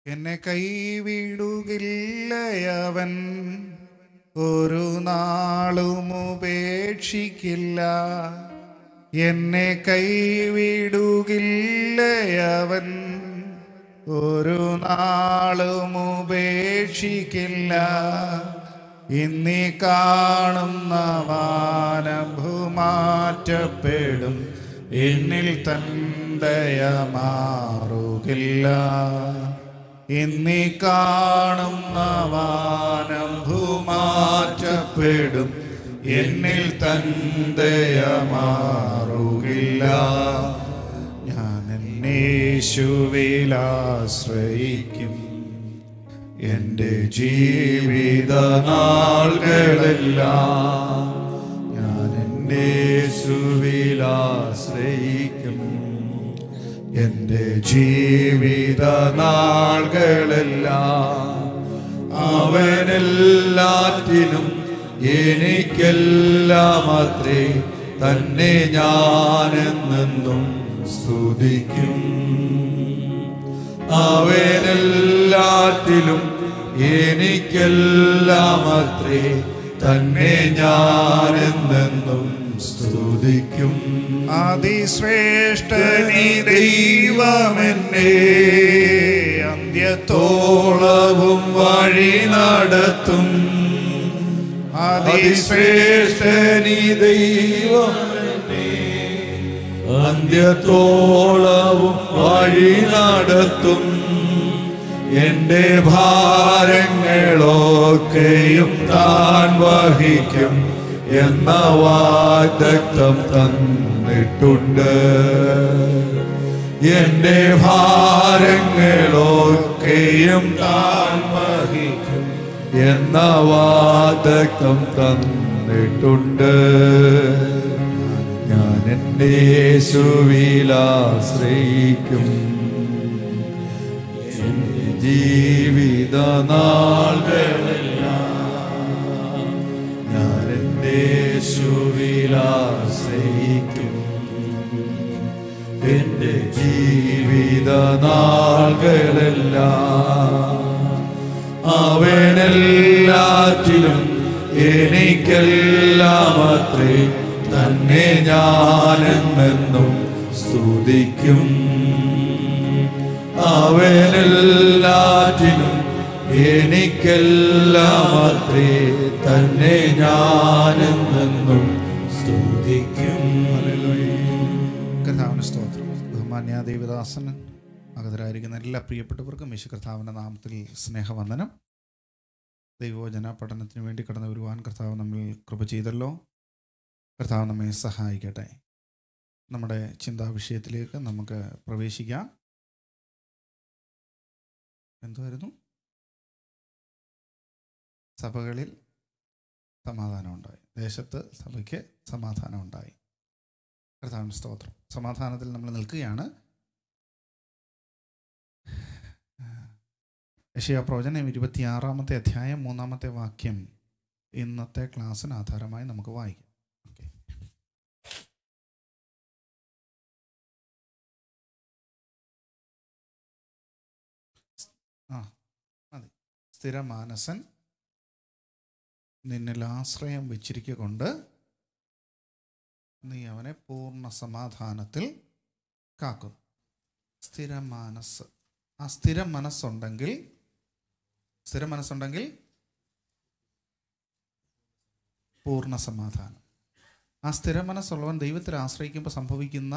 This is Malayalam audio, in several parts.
എന്നെ കൈവിടുകില്ലയവൻ ഒരു നാളും ഉപേക്ഷിക്കില്ല എന്നെ കൈവിടുകില്ലയവൻ ഒരു നാളും ഉപേക്ഷിക്കില്ല ഇന്നീ കാണുന്ന വാനഭുമാറ്റപ്പെടും എന്നിൽ തന്തയ മാറുകില്ല ഇന്നീ കാണുന്ന വാനം ഭൂമാറ്റപ്പെടും എന്നിൽ തന്തയ മാറുകില്ല ഞാൻ എന്നേശുവിലാശ്രയിക്കും എൻ്റെ ജീവിത നാളുകളെല്ലാം ഞാൻ എന്നേശുവിലാശ്രയിക്കും എൻ്റെ ജീവിത നാളുകളെല്ലാം അവനെല്ലാറ്റിനും എനിക്കെല്ലാം അത്രേ തന്നെ ഞാനെന്നെന്നും സ്തുതിക്കും അവനെല്ലാറ്റിലും എനിക്കെല്ലാം അത്രേ തന്നെ ഞാനെന്നെന്നും സ്തുതിക്കും അതിശ്രേഷ്ഠനി ദൈവമെന്നെ അന്ത്യത്തോളവും വഴി നടത്തും അതിശ്രേഷ്ഠനി ദൈവമെന്നെ അന്ത്യത്തോളവും വഴി നടത്തും എന്റെ ഭാരങ്ങളൊക്കെയും താൻ വഹിക്കും എന്ന വാഗ്ദത്തം തന്നിട്ടുണ്ട് എന്റെ ഭാരങ്ങളൊക്കെയും താൻ വഹിക്കും എന്ന വാഗ്ദത്തം തന്നിട്ടുണ്ട് ഞാൻ എൻ്റെ യേശുവിലാശ്രയിക്കും എൻ്റെ ജീവിത നാളുകളെല്ലാം ഞാൻ എൻ്റെ യേശുവിലാശ്രയിക്കും എൻ്റെ ജീവിത നാളുകളെല്ലാം അവനെല്ലാറ്റിലും എനിക്കെല്ലാം അത്രേ തന്നെ ഞാനെന്നും സ്തുതിക്കും അവനെല്ലാറ്റിനും എനിക്കെല്ലാം അത്രേ തന്നെ ഞാനെന്നും സ്തുതിക്കും കർത്താവിന് സ്തോത്രം ബഹുമാന്യ ദേവദാസൻ അകതരായിരിക്കുന്ന എല്ലാ പ്രിയപ്പെട്ടവർക്കും യേശു കർത്താവിൻ്റെ നാമത്തിൽ സ്നേഹവന്ദനം ദൈവവചന പഠനത്തിന് വേണ്ടി കടന്നു വരുവാൻ കർത്താവ് നമ്മൾ കൃപ ചെയ്തല്ലോ കർത്താവ് നമ്മെ സഹായിക്കട്ടെ നമ്മുടെ ചിന്താ വിഷയത്തിലേക്ക് നമുക്ക് പ്രവേശിക്കാം എന്തുവായിരുന്നു സഭകളിൽ സമാധാനം ഉണ്ടായി ദേശത്ത് സഭയ്ക്ക് സമാധാനം ഉണ്ടായി കർത്താവിന് സ്തോത്രം സമാധാനത്തിൽ നമ്മൾ നിൽക്കുകയാണ് യശയ പ്രവചനം ഇരുപത്തിയാറാമത്തെ അധ്യായം മൂന്നാമത്തെ വാക്യം ഇന്നത്തെ ക്ലാസ്സിന് ആധാരമായി നമുക്ക് വായിക്കാം ഓക്കെ ആ മതി സ്ഥിരമാനസൻ നിന്നിൽ ആശ്രയം വെച്ചിരിക്കുക കൊണ്ട് നീ അവനെ പൂർണ്ണ സമാധാനത്തിൽ കാക്കുന്നു സ്ഥിര മനസ്സ് ആ സ്ഥിര മനസ്സുണ്ടെങ്കിൽ സ്ഥിര മനസ്സുണ്ടെങ്കിൽ പൂർണ്ണ സമാധാനം ആ സ്ഥിര മനസ്സുള്ളവൻ ദൈവത്തിൽ ആശ്രയിക്കുമ്പോൾ സംഭവിക്കുന്ന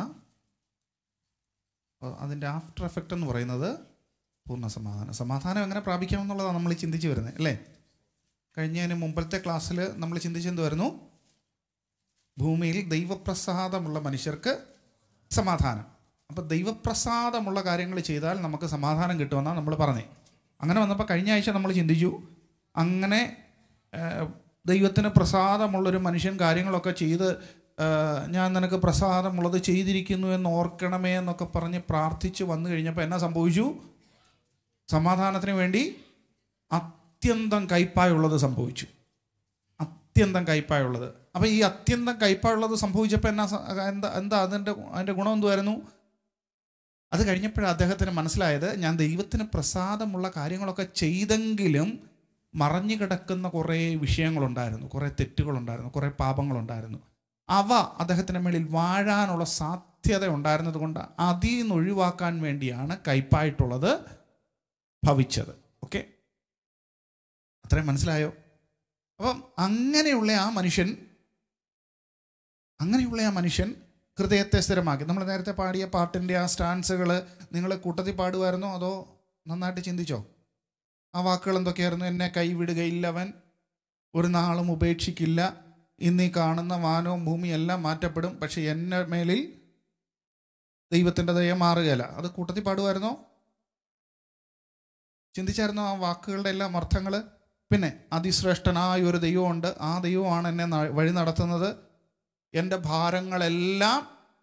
അഹ് അതിൻ്റെ ആഫ്റ്റർ എഫക്റ്റ് എന്ന് പറയുന്നത് പൂർണ്ണ സമാധാനം സമാധാനം എങ്ങനെ പ്രാപിക്കാം എന്നുള്ളതാണ് നമ്മൾ ഈ ചിന്തിച്ച് വരുന്നത് അല്ലേ കഴിഞ്ഞതിന് മുമ്പത്തെ ക്ലാസ്സിൽ നമ്മൾ ചിന്തിച്ചെന്ത് വരുന്നു ഭൂമിയിൽ ദൈവപ്രസാദമുള്ള മനുഷ്യർക്ക് സമാധാനം അപ്പോൾ ദൈവപ്രസാദമുള്ള കാര്യങ്ങൾ ചെയ്താൽ നമുക്ക് സമാധാനം കിട്ടുമെന്നാണ് നമ്മൾ പറഞ്ഞത് അങ്ങനെ വന്നപ്പോൾ കഴിഞ്ഞ ആഴ്ച നമ്മൾ ചിന്തിച്ചു അങ്ങനെ ഏഹ്, ദൈവത്തിന് പ്രസാദമുള്ളൊരു മനുഷ്യൻ കാര്യങ്ങളൊക്കെ ചെയ്ത് ഏഹ്, ഞാൻ നിനക്ക് പ്രസാദമുള്ളത് ചെയ്തിരിക്കുന്നു എന്ന് ഓർക്കണമേ എന്നൊക്കെ പറഞ്ഞ് പ്രാർത്ഥിച്ച് വന്നു കഴിഞ്ഞപ്പോൾ എന്നാ സംഭവിച്ചു സമാധാനത്തിന് വേണ്ടി അത്യന്തം കയ്പായുള്ളത് സംഭവിച്ചു അത്യന്തം കയ്പായുള്ളത് അപ്പോൾ ഈ അത്യന്തം കയ്പായുള്ളത് സംഭവിച്ചപ്പോൾ എന്നാ സ- എന്താ എന്താ അതിൻ്റെ അതിൻ്റെ ഗുണം എന്തുമായിരുന്നു അത് കഴിഞ്ഞപ്പോഴാണ് അദ്ദേഹത്തിന് മനസ്സിലായത് ഞാൻ ദൈവത്തിന് പ്രസാദമുള്ള കാര്യങ്ങളൊക്കെ ചെയ്തെങ്കിലും മറഞ്ഞു കിടക്കുന്ന കുറേ വിഷയങ്ങളുണ്ടായിരുന്നു കുറേ തെറ്റുകളുണ്ടായിരുന്നു കുറേ പാപങ്ങളുണ്ടായിരുന്നു അവ അദ്ദേഹത്തിൻ്റെ മേളിൽ വാഴാനുള്ള സാധ്യത ഉണ്ടായിരുന്നത് കൊണ്ട് അതിൽ നിന്ന് ഒഴിവാക്കാൻ വേണ്ടിയാണ് കയ്പായിട്ടുള്ളത് ഭവിച്ചത് ഓക്കെ അത്രയും മനസ്സിലായോ അപ്പം അങ്ങനെയുള്ള ആ മനുഷ്യൻ അങ്ങനെയുള്ള ആ മനുഷ്യൻ ഹൃദയത്തെ സ്ഥിരമാക്കി നമ്മൾ നേരത്തെ പാടിയ പാട്ടിൻ്റെ ആ സ്റ്റാൻസുകൾ നിങ്ങൾ കൂട്ടത്തിൽ പാടുമായിരുന്നോ അതോ നന്നായിട്ട് ചിന്തിച്ചോ ആ വാക്കുകൾ എന്തൊക്കെയായിരുന്നു എന്നെ കൈവിടുകയില്ലവൻ ഒരു നാളും ഉപേക്ഷിക്കില്ല ഇന്നീ കാണുന്ന വാനവും ഭൂമിയും എല്ലാം മാറ്റപ്പെടും പക്ഷെ എന്നെ മേലിൽ ദൈവത്തിൻ്റെ ദയ മാറുകയില്ല അത് കൂട്ടത്തിൽ പാടുമായിരുന്നോ ചിന്തിച്ചായിരുന്നോ ആ വാക്കുകളുടെ എല്ലാം അർത്ഥങ്ങൾ പിന്നെ അതിശ്രേഷ്ഠനായ ഒരു ദൈവമുണ്ട് ആ ദൈവമാണ് എന്നെ ന- വഴി നടത്തുന്നത് എൻ്റെ ഭാരങ്ങളെല്ലാം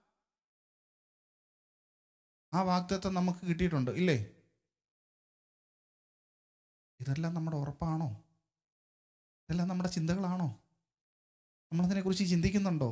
ആ വാഗ്ദത്വം നമുക്ക് കിട്ടിയിട്ടുണ്ട് ഇല്ലേ ഇതെല്ലാം നമ്മുടെ ഉറപ്പാണോ ഇതെല്ലാം നമ്മുടെ ചിന്തകളാണോ നമ്മളതിനെക്കുറിച്ച് ചിന്തിക്കുന്നുണ്ടോ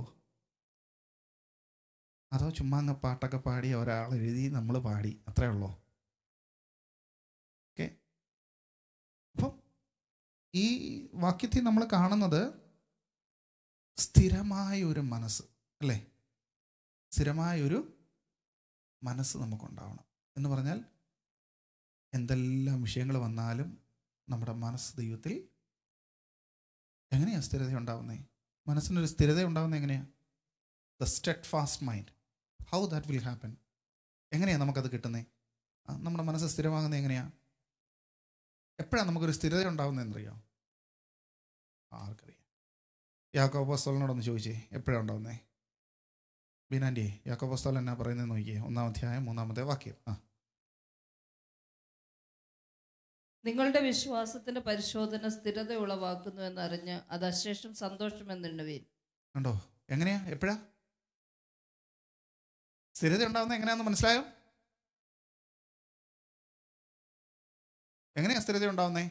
അതോ ചുമ്മാ അങ്ങ് പാട്ടൊക്കെ പാടി ഒരാൾ എഴുതി നമ്മൾ പാടി അത്രേ ഉള്ളോ ഓക്കെ അപ്പം ഈ വാക്യത്തിൽ നമ്മൾ കാണുന്നത് സ്ഥിരമായ ഒരു മനസ്സ് അല്ലേ സ്ഥിരമായ ഒരു മനസ്സ് നമുക്കുണ്ടാവണം എന്ന് പറഞ്ഞാൽ എന്തെല്ലാം വിഷയങ്ങൾ വന്നാലും നമ്മുടെ മനസ്സ് ദൈവത്തിൽ എങ്ങനെയാണ് സ്ഥിരത ഉണ്ടാവുന്നത് മനസ്സിനൊരു സ്ഥിരത ഉണ്ടാവുന്നത് എങ്ങനെയാണ് the steadfast mind how that will happen എങ്ങനെയാണ് നമുക്കത് കിട്ടുന്നത് നമ്മുടെ മനസ്സ് സ്ഥിരമാകുന്നത് എങ്ങനെയാണ് എപ്പോഴാണ് നമുക്കൊരു സ്ഥിരത ഉണ്ടാവുന്നതെന്നറിയാം ആർക്കറിയാം യാക്കോബസ്തോലിനോടൊന്ന് ചോദിച്ചേ എപ്പോഴാണ് ഉണ്ടാവുന്നേ ബീനാൻഡിയെ യാക്കോബസ്തോൽ എന്നാ പറയുന്നത് നോക്കിയേ ഒന്നാം അധ്യായം മൂന്നാമത്തെ വാക്യം ആ നിങ്ങളുടെ വിശ്വാസത്തിന്റെ പരിശോധന സ്ഥിരത ഉളവാക്കുന്നു എന്നറിഞ്ഞ് അത് അശേഷം സന്തോഷമെന്നുണ്ടവീൻ കണ്ടോ എങ്ങനെയാ എപ്പോഴാ സ്ഥിരത ഉണ്ടാവുന്നത് എങ്ങനെയാന്ന് മനസ്സിലായോ എങ്ങനെയാ സ്ഥിരത ഉണ്ടാവുന്നേ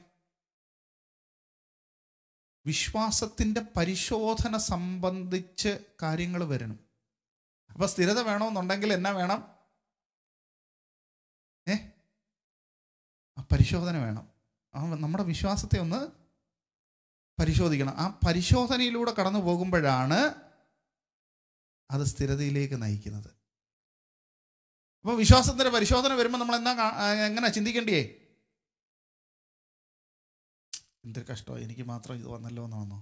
വിശ്വാസത്തിന്റെ പരിശോധന സംബന്ധിച്ച് കാര്യങ്ങൾ വരണം അപ്പൊ സ്ഥിരത വേണമെന്നുണ്ടെങ്കിൽ എന്നാ വേണം ഏ ആ പരിശോധന വേണം ആ നമ്മുടെ വിശ്വാസത്തെ ഒന്ന് പരിശോധിക്കണം ആ പരിശോധനയിലൂടെ കടന്നു പോകുമ്പോഴാണ് അത് സ്ഥിരതയിലേക്ക് നയിക്കുന്നത് അപ്പോൾ വിശ്വാസത്തിന്റെ പരിശോധന വരുമ്പോൾ നമ്മൾ എന്താ കാ- ആ, എങ്ങനെ ചിന്തിക്കേണ്ടിയേ എന്തൊരു കഷ്ടമോ എനിക്ക് മാത്രം ഇത് വന്നല്ലോ എന്നാണോ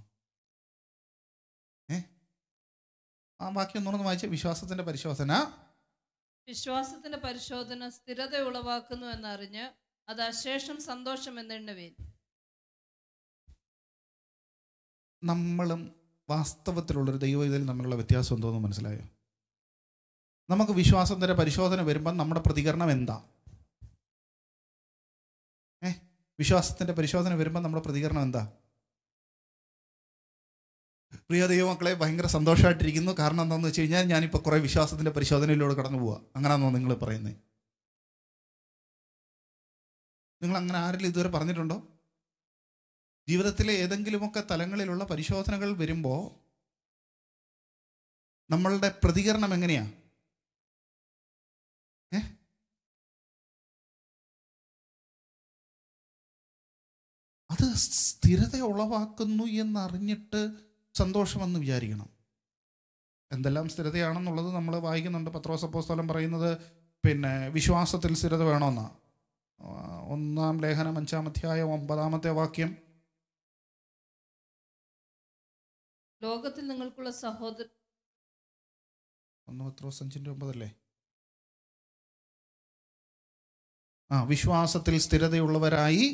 ഏ ആ ബാക്കി ഒന്നുകൂടെ വായിച്ച വിശ്വാസത്തിന്റെ പരിശോധന വിശ്വാസത്തിന്റെ പരിശോധന സ്ഥിരത ഉളവാക്കുന്നു എന്നറിഞ്ഞ് അത് അശേഷം സന്തോഷമെന്നുണ്ടവീൻ നമ്മളും വാസ്തവത്തിലുള്ളൊരു ദൈവവിധയിൽ തമ്മിലുള്ള വ്യത്യാസം എന്തോന്ന് മനസ്സിലായോ നമുക്ക് വിശ്വാസത്തിൻ്റെ പരിശോധന വരുമ്പം നമ്മുടെ പ്രതികരണം എന്താ ഏ വിശ്വാസത്തിൻ്റെ പരിശോധന വരുമ്പം നമ്മുടെ പ്രതികരണം എന്താ പ്രിയ ദൈവമക്കളെ ഭയങ്കര സന്തോഷമായിട്ടിരിക്കുന്നു കാരണം എന്താണെന്ന് വെച്ച് കഴിഞ്ഞാൽ ഞാനിപ്പോൾ കുറേ വിശ്വാസത്തിൻ്റെ പരിശോധനയിലൂടെ കടന്നു പോവുക അങ്ങനെയാണോ നിങ്ങൾ പറയുന്നത് നിങ്ങൾ അങ്ങനെ ആരെങ്കിലും ഇതുവരെ പറഞ്ഞിട്ടുണ്ടോ ജീവിതത്തിലെ ഏതെങ്കിലുമൊക്കെ തലങ്ങളിലുള്ള പരിശോധനകൾ വരുമ്പോൾ നമ്മളുടെ പ്രതികരണം എങ്ങനെയാ ഏ അത് സ്ഥിരത ഉളവാക്കുന്നു എന്നറിഞ്ഞിട്ട് സന്തോഷമെന്ന് വിചാരിക്കണം എന്തെല്ലാം സ്ഥിരതയാണെന്നുള്ളത് നമ്മൾ വായിക്കുന്നുണ്ട് പത്രോസപ്പോസ്തലം പറയുന്നത് പിന്നെ വിശ്വാസത്തിൽ സ്ഥിരത വേണമെന്നാണ് ഒന്നാം ലേഖനം അഞ്ചാം അധ്യായം ഒമ്പതാമത്തെ വാക്യം ലോകത്തിൽ നിങ്ങൾക്കുള്ള സഹോദര ഒന്ന് പത്രോസ് അഞ്ചിൻ്റെ ഒമ്പതല്ലേ ആ വിശ്വാസത്തിൽ സ്ഥിരതയുള്ളവരായി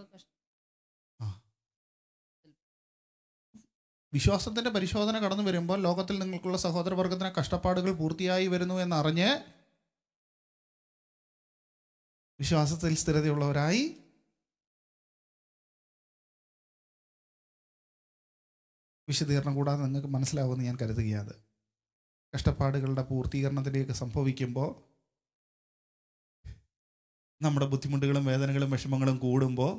വിശ്വാസത്തിന്റെ പരിശോധന കടന്നു വരുമ്പോൾ ലോകത്തിൽ നിങ്ങൾക്കുള്ള സഹോദരവർഗത്തിന് കഷ്ടപ്പാടുകൾ പൂർത്തിയായി വരുന്നു എന്നറിഞ്ഞ് വിശ്വാസത്തിൽ സ്ഥിരതയുള്ളവരായി വിശദീകരണം കൂടാതെ നിങ്ങൾക്ക് മനസ്സിലാവുമെന്ന് ഞാൻ കരുതുകയാണ് കഷ്ടപ്പാടുകളുടെ പൂർത്തീകരണത്തിലേക്ക് സംഭവിക്കുമ്പോൾ നമ്മുടെ ബുദ്ധിമുട്ടുകളും വേദനകളും വിഷമങ്ങളും കൂടുമ്പോൾ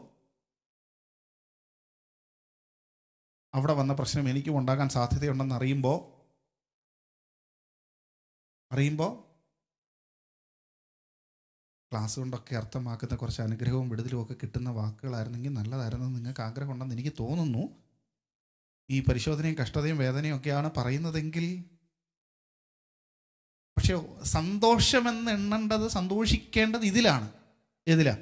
അവിടെ വന്ന പ്രശ്നം എനിക്കും ഉണ്ടാകാൻ സാധ്യതയുണ്ടെന്ന് അറിയുമ്പോൾ അറിയുമ്പോൾ ക്ലാസ് കൊണ്ടൊക്കെ അർത്ഥമാക്കുന്ന കുറച്ച് അനുഗ്രഹവും വിടുതലും ഒക്കെ കിട്ടുന്ന വാക്കുകളായിരുന്നെങ്കിൽ നല്ലതായിരുന്നു എന്ന് നിങ്ങൾക്ക് ആഗ്രഹമുണ്ടെന്ന് എനിക്ക് തോന്നുന്നു ഈ പരിശോധനയും കഷ്ടതയും വേദനയും ഒക്കെയാണ് പറയുന്നതെങ്കിൽ പക്ഷെ സന്തോഷമെന്ന് എണ്ണേണ്ടത് സന്തോഷിക്കേണ്ടത് ഇതിലാണ് ഏതിലാ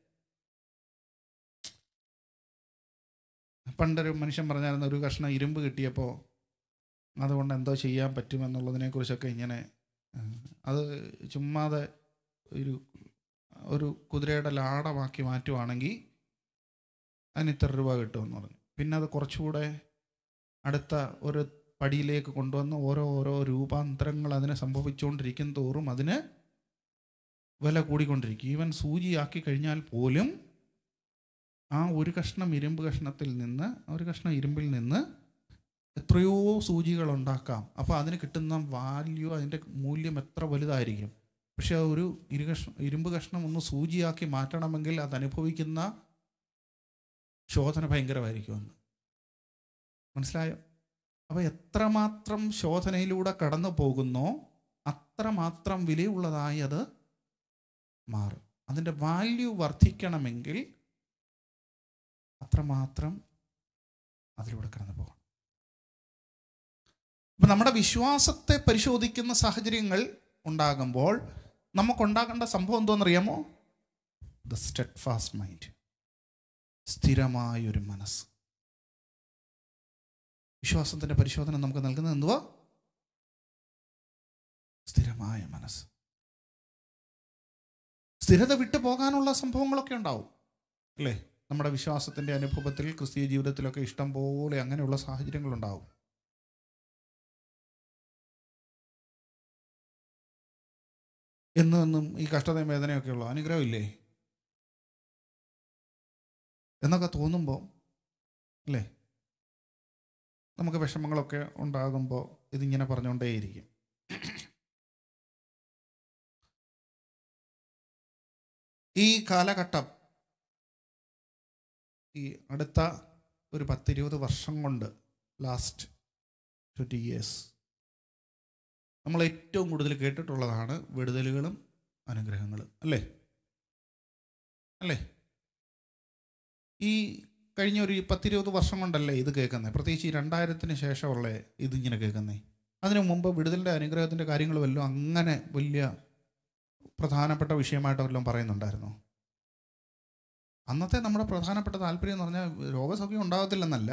പണ്ടൊരു മനുഷ്യൻ പറഞ്ഞായിരുന്നു ഒരു കഷ്ണം ഇരുമ്പ് കിട്ടിയപ്പോൾ അതുകൊണ്ട് എന്തോ ചെയ്യാൻ പറ്റുമെന്നുള്ളതിനെ കുറിച്ചൊക്കെ ഇങ്ങനെ ആ, അത് ചുമ്മാതെ ഒരു ഒരു കുതിരയുടെ ലാടമാക്കി മാറ്റുവാണെങ്കിൽ അതിന് ഇത്ര രൂപ കിട്ടുമെന്ന് പറഞ്ഞു പിന്നെ അത് കുറച്ചുകൂടെ അടുത്ത ഒരു പടിയിലേക്ക് കൊണ്ടുവന്ന് ഓരോ ഓരോ രൂപാന്തരങ്ങൾ അതിന് സംഭവിച്ചുകൊണ്ടിരിക്കും തോറും അതിന് വില കൂടിക്കൊണ്ടിരിക്കും ഈവൻ സൂചിയാക്കി കഴിഞ്ഞാൽ പോലും ആ ഒരു കഷ്ണം ഇരുമ്പ് കഷ്ണത്തിൽ നിന്ന് ആ ഒരു കഷ്ണം ഇരുമ്പിൽ നിന്ന് എത്രയോ സൂചികൾ ഉണ്ടാക്കാം അപ്പോൾ അതിന് കിട്ടുന്ന വാല്യൂ അതിൻ്റെ മൂല്യം എത്ര വലുതായിരിക്കും പക്ഷെ ആ ഒരു ഇരു കഷ്ണം ഇരുമ്പ് കഷ്ണം ഒന്ന് സൂചിയാക്കി മാറ്റണമെങ്കിൽ അത് അനുഭവിക്കുന്ന ശോധന ഭയങ്കരമായിരിക്കുമെന്ന് മനസ്സിലായോ അപ്പോൾ എത്രമാത്രം ശോധനയിലൂടെ കടന്നു പോകുന്നോ അത്രമാത്രം വിലയുള്ളതായി അത് മാറും അതിൻ്റെ വാല്യൂ വർദ്ധിക്കണമെങ്കിൽ അത്രമാത്രം അതിലൂടെ കടന്നു പോകണം അപ്പം നമ്മുടെ വിശ്വാസത്തെ പരിശോധിക്കുന്ന സാഹചര്യങ്ങൾ ഉണ്ടാകുമ്പോൾ നമുക്കുണ്ടാകേണ്ട സംഭവം എന്തോന്നറിയാമോ ദ സ്റ്റെഡ് ഫാസ്റ്റ് മൈൻഡ് സ്ഥിരമായൊരു മനസ്സ് വിശ്വാസത്തിൻ്റെ പരിശോധന നമുക്ക് നൽകുന്നത് എന്തുവാ സ്ഥിരമായ മനസ്സ് സ്ഥിരത വിട്ടു പോകാനുള്ള സംഭവങ്ങളൊക്കെ ഉണ്ടാവും അല്ലേ നമ്മുടെ വിശ്വാസത്തിൻ്റെ അനുഭവത്തിൽ ക്രിസ്തീയ ജീവിതത്തിലൊക്കെ ഇഷ്ടം പോലെ അങ്ങനെയുള്ള സാഹചര്യങ്ങളുണ്ടാവും എന്നും എന്നും ഈ കഷ്ടതയും വേദനയൊക്കെ ഉള്ളു അനുഗ്രഹമില്ലേ എന്നൊക്കെ തോന്നുമ്പോൾ അല്ലേ നമുക്ക് വിഷമങ്ങളൊക്കെ ഉണ്ടാകുമ്പോൾ ഇതിങ്ങനെ പറഞ്ഞുകൊണ്ടേയിരിക്കും ഈ കാലഘട്ടം ഈ അടുത്ത ഒരു പത്തിരുപത് വർഷം കൊണ്ട് ലാസ്റ്റ് ട്വൻറ്റി ഇയേഴ്സ് നമ്മൾ ഏറ്റവും കൂടുതൽ കേട്ടിട്ടുള്ളതാണ് വിടുതലുകളും അനുഗ്രഹങ്ങളും അല്ലേ അല്ലേ ഈ കഴിഞ്ഞ ഒരു പത്തിരുപത് വർഷം കൊണ്ടല്ലേ ഇത് കേൾക്കുന്നത് പ്രത്യേകിച്ച് ഈ രണ്ടായിരത്തിന് ശേഷമുള്ള ഇതിങ്ങനെ കേൾക്കുന്നേ അതിനു മുമ്പ് വിടുതലിൻ്റെ അനുഗ്രഹത്തിൻ്റെ കാര്യങ്ങൾ വല്ലതും അങ്ങനെ വലിയ പ്രധാനപ്പെട്ട വിഷയമായിട്ട് വല്ലതും പറയുന്നുണ്ടായിരുന്നോ അന്നത്തെ നമ്മുടെ പ്രധാനപ്പെട്ട താല്പര്യം എന്ന് പറഞ്ഞാൽ രോഗസൗഖ്യം ഉണ്ടാകത്തില്ലെന്നല്ല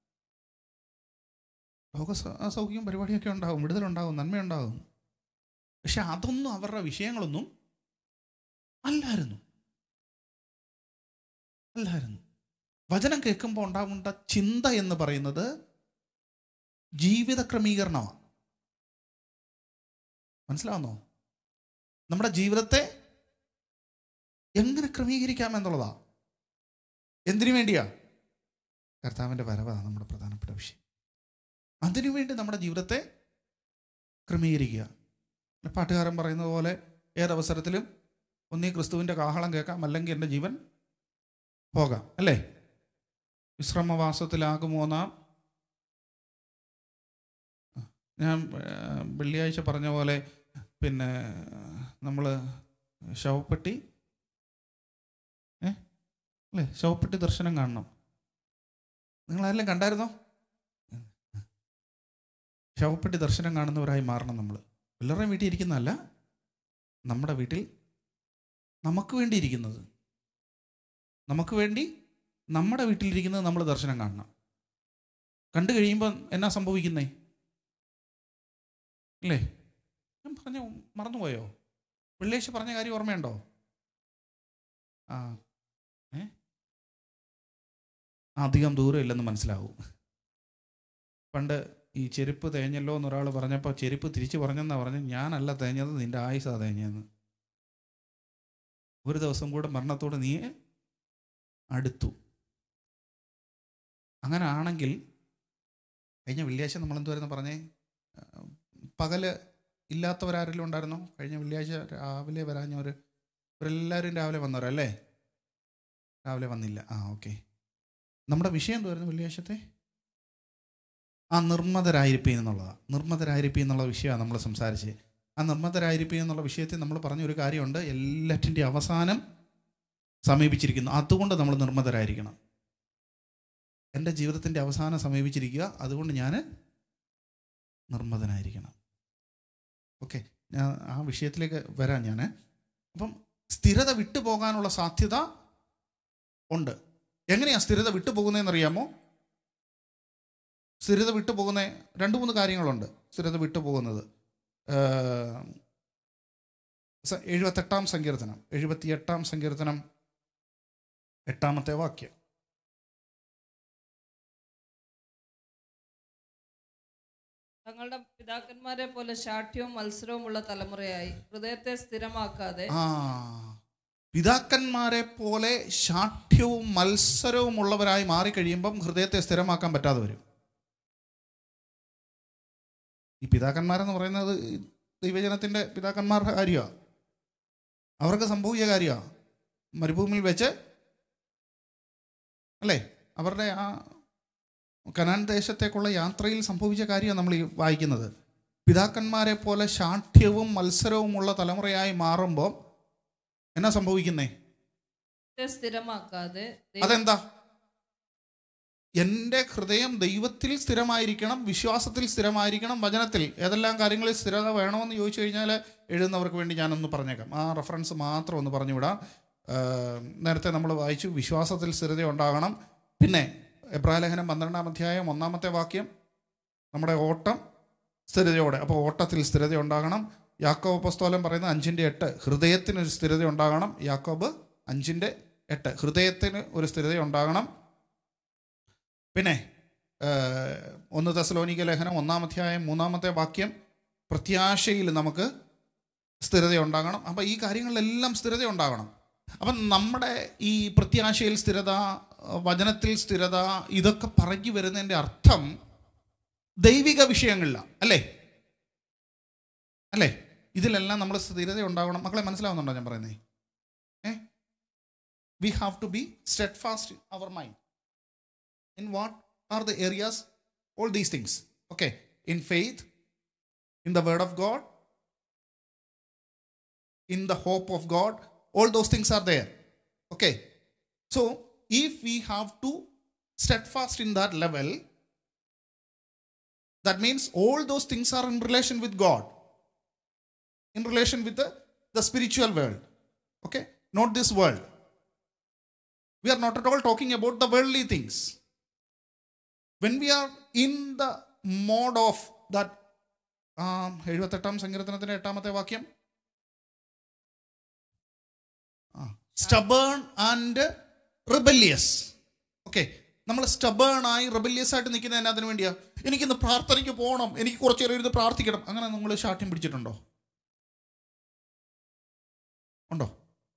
രോഗ സൗഖ്യം പരിപാടിയൊക്കെ ഉണ്ടാകും വിടുതലുണ്ടാകും നന്മയുണ്ടാകും പക്ഷെ അതൊന്നും അവരുടെ വിഷയങ്ങളൊന്നും അല്ലായിരുന്നു അല്ലായിരുന്നു വചനം കേൾക്കുമ്പോൾ ഉണ്ടാകേണ്ട ചിന്ത എന്ന് പറയുന്നത് ജീവിത ക്രമീകരണമാണ് മനസ്സിലാവുന്നോ നമ്മുടെ ജീവിതത്തെ എങ്ങനെ ക്രമീകരിക്കാം എന്നുള്ളതാ എന്തിനു വേണ്ടിയാ കർത്താവിൻ്റെ വരവാണ് നമ്മുടെ പ്രധാനപ്പെട്ട വിഷയം അതിനുവേണ്ടി നമ്മുടെ ജീവിതത്തെ ക്രമീകരിക്കുക പാട്ടുകാരൻ പറയുന്നത് പോലെ ഏതവസരത്തിലും ഒന്നീ ക്രിസ്തുവിൻ്റെ കാഹളം കേൾക്കാം അല്ലെങ്കിൽ എൻ്റെ ജീവൻ പോകാം അല്ലേ വിശ്രമവാസത്തിലാകുമോ നാം ഞാൻ ഏർ, വെള്ളിയാഴ്ച പറഞ്ഞ പോലെ പിന്നെ നമ്മൾ ശവപ്പെട്ടി ഏ അല്ലേ ശവപ്പെട്ടി ദർശനം കാണണം നിങ്ങളാരെല്ലാം കണ്ടായിരുന്നോ ശവപ്പെട്ടി ദർശനം കാണുന്നവരായി മാറണം നമ്മൾ എല്ലാവരുടെയും വീട്ടിൽ ഇരിക്കുന്നതല്ല നമ്മുടെ വീട്ടിൽ നമുക്ക് വേണ്ടി ഇരിക്കുന്നത് നമുക്ക് വേണ്ടി നമ്മുടെ വീട്ടിലിരിക്കുന്നത് നമ്മൾ ദർശനം കാണണം കണ്ടു കഴിയുമ്പോൾ എന്നാ സംഭവിക്കുന്നേ അല്ലേ ഞാൻ പറഞ്ഞു മറന്നുപോയോ വെള്ളിയാഴ്ച പറഞ്ഞ കാര്യം ഓർമ്മയുണ്ടോ ആ ഏ അധികം ദൂരം ഇല്ലെന്ന് മനസ്സിലാവും പണ്ട് ഈ ചെരുപ്പ് തേഞ്ഞല്ലോ എന്നൊരാൾ പറഞ്ഞപ്പോൾ ചെരുപ്പ് തിരിച്ചു പറഞ്ഞെന്നാ പറഞ്ഞു ഞാനല്ല തേഞ്ഞത് നിന്റെ ആയുസാ തേഞ്ഞതെന്ന് ഒരു ദിവസം കൂടെ മരണത്തോട് നീ അടുത്തു അങ്ങനെ ആണെങ്കിൽ കഴിഞ്ഞ വെള്ളിയാഴ്ച നമ്മൾ എന്തുവായിരുന്നു പറഞ്ഞേ ആ, പകല് ഇല്ലാത്തവരാരെങ്കിലും ഉണ്ടായിരുന്നോ കഴിഞ്ഞ വെള്ളിയാഴ്ച രാവിലെ വരാഞ്ഞവർ ഇവരെല്ലാവരും രാവിലെ വന്നവരല്ലേ രാവിലെ വന്നില്ല ആ ഓക്കെ നമ്മുടെ വിഷയം എന്തുവായിരുന്നു വെള്ളിയാഴ്ചത്തെ ആ നിർമ്മതരായിരിപ്പീൻ എന്നുള്ളതാണ് നിർമ്മതരായിരിപ്പീൻ എന്നുള്ള വിഷയമാണ് നമ്മൾ സംസാരിച്ചത് ആ നിർമ്മതരായിരിക്കുക എന്നുള്ള വിഷയത്തിൽ നമ്മൾ പറഞ്ഞൊരു കാര്യമുണ്ട് എല്ലാറ്റിൻ്റെ അവസാനം സമീപിച്ചിരിക്കുന്നു അതുകൊണ്ട് നമ്മൾ നിർമ്മതരായിരിക്കണം എൻ്റെ ജീവിതത്തിൻ്റെ അവസാനം സമീപിച്ചിരിക്കുക അതുകൊണ്ട് ഞാൻ നിർമ്മതനായിരിക്കണം ഓക്കെ ഞാൻ ആ വിഷയത്തിലേക്ക് വരാം ഞാൻ അപ്പം സ്ഥിരത വിട്ടു പോകാനുള്ള സാധ്യത ഉണ്ട് എങ്ങനെയാണ് സ്ഥിരത വിട്ടു പോകുന്നതെന്ന് അറിയാമോ സ്ഥിരത വിട്ടു പോകുന്ന രണ്ട് മൂന്ന് കാര്യങ്ങളുണ്ട് സ്ഥിരത വിട്ടു പോകുന്നത് ഏഹ്, സ- എഴുപത്തെട്ടാം സങ്കീർത്തനം എഴുപത്തിയെട്ടാം സങ്കീർത്തനം എട്ടാമത്തെ വാക്യം തങ്ങളുടെ പിതാക്കന്മാരെ പോലെ ശാഠ്യവും മത്സരവും ഉള്ള തലമുറയായി ഹൃദയത്തെ സ്ഥിരമാക്കാതെ ആ പിതാക്കന്മാരെ പോലെ ശാഠ്യവും മത്സരവും ഉള്ളവരായി മാറിക്കഴിയുമ്പം ഹൃദയത്തെ സ്ഥിരമാക്കാൻ പറ്റാതെ വരും ഈ പിതാക്കന്മാരെന്ന് പറയുന്നത് ഈ ദൈവജനത്തിൻ്റെ പിതാക്കന്മാരുടെ കാര്യമാണ് അവർക്ക് സംഭവിച്ച കാര്യമാണ് മരുഭൂമിയിൽ വെച്ച് അല്ലേ അവരുടെ ആ കനാൻ ദേശത്തേക്കുള്ള യാത്രയിൽ സംഭവിച്ച കാര്യമാണ് നമ്മൾ ഈ വായിക്കുന്നത് പിതാക്കന്മാരെ പോലെ ശാഠ്യവും മത്സരവുമുള്ള തലമുറയായി മാറുമ്പോൾ എന്നാ സംഭവിക്കുന്നേ ഹൃദയത്തെ സ്ഥിരമാക്കാതെ ദൈവ- അതെന്താ എൻ്റെ ഹൃദയം ദൈവത്തിൽ സ്ഥിരമായിരിക്കണം വിശ്വാസത്തിൽ സ്ഥിരമായിരിക്കണം വചനത്തിൽ ഏതെല്ലാം കാര്യങ്ങളിൽ സ്ഥിരത വേണമെന്ന് ചോദിച്ചു കഴിഞ്ഞാൽ എഴുതുന്നവർക്ക് വേണ്ടി ഞാനൊന്ന് പറഞ്ഞേക്കാം ആ റെഫറൻസ് മാത്രം ഒന്ന് പറഞ്ഞു വിടാം ഏഹ് നേരത്തെ നമ്മൾ വായിച്ചു വിശ്വാസത്തിൽ സ്ഥിരത ഉണ്ടാകണം പിന്നെ എബ്രാലേഖനം പന്ത്രണ്ടാം അധ്യായം ഒന്നാമത്തെ വാക്യം നമ്മുടെ ഓട്ടം സ്ഥിരതയോടെ അപ്പോൾ ഓട്ടത്തിൽ സ്ഥിരത ഉണ്ടാകണം യാക്കോബ് പുസ്തകം പറയുന്ന അഞ്ചിൻ്റെ എട്ട് ഹൃദയത്തിന് ഒരു സ്ഥിരത ഉണ്ടാകണം യാക്കോബ് അഞ്ചിൻ്റെ എട്ട് ഹൃദയത്തിന് ഒരു സ്ഥിരത ഉണ്ടാകണം പിന്നെ ഏഹ്, ഒന്ന് തെസലോനിക ലേഖനം ഒന്നാം അധ്യായം മൂന്നാമത്തെ വാക്യം പ്രത്യാശയിൽ നമുക്ക് സ്ഥിരത ഉണ്ടാകണം അപ്പം ഈ കാര്യങ്ങളിലെല്ലാം സ്ഥിരത ഉണ്ടാകണം അപ്പം നമ്മുടെ ഈ പ്രത്യാശയിൽ സ്ഥിരത വചനത്തിൽ സ്ഥിരത ഇതൊക്കെ പറഞ്ഞു വരുന്നതിൻ്റെ അർത്ഥം ദൈവിക വിഷയങ്ങളിലാണ് അല്ലേ അല്ലേ ഇതിലെല്ലാം നമ്മൾ സ്ഥിരത ഉണ്ടാകണം മക്കളെ മനസ്സിലാവുന്നുണ്ടോ ഞാൻ പറയുന്നത് uh we have to be steadfast our mind in what are the areas all these things okay in faith in the word of god in the hope of god all those things are there okay so if we have to steadfast in that level that means all those things are in relation with god in relation with the, the spiritual world okay not this world we are not at all talking about the worldly things when we are in the mode of that um, എഴുപത്തെട്ടാം സങ്കീർത്തനത്തിന്റെ എട്ടാമത്തെ വാക്യം സ്റ്റബേൺ ആൻഡ് റിബല്യസ് ഓക്കെ നമ്മൾ സ്റ്റബേൺ ആയി റിബല്യസ് ആയിട്ട് നിൽക്കുന്നത് എന്നാ അതിനു വേണ്ടിയാ എനിക്കിന്ന് പ്രാർത്ഥനയ്ക്ക് പോകണം എനിക്ക് കുറച്ച് നേരം ഇരുന്ന് പ്രാർത്ഥിക്കണം അങ്ങനെ നമ്മൾ ശാഠ്യം പിടിച്ചിട്ടുണ്ടോ ഉണ്ടോ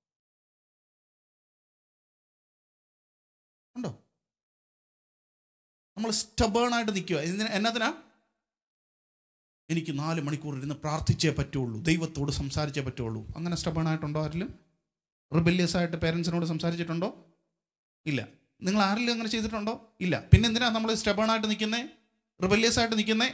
ഉണ്ടോ നമ്മൾ സ്റ്റബേൺ ആയിട്ട് നിൽക്കുക എന്തിനാ എന്നതിനാ എനിക്ക് നാല് മണിക്കൂർ ഇരുന്ന് പ്രാർത്ഥിച്ചേ പറ്റുള്ളൂ ദൈവത്തോട് സംസാരിച്ചേ പറ്റുള്ളൂ അങ്ങനെ സ്റ്റബേൺ ആയിട്ടുണ്ടോ ആരിലും റിബല്യസ് ആയിട്ട് പേരൻസിനോട് സംസാരിച്ചിട്ടുണ്ടോ ഇല്ല നിങ്ങൾ ആരെങ്കിലും അങ്ങനെ ചെയ്തിട്ടുണ്ടോ ഇല്ല പിന്നെ എന്തിനാ നമ്മൾ സ്റ്റബേൺ ആയിട്ട് നിൽക്കുന്നേ റിബല്യസ് ആയിട്ട് നിൽക്കുന്നേ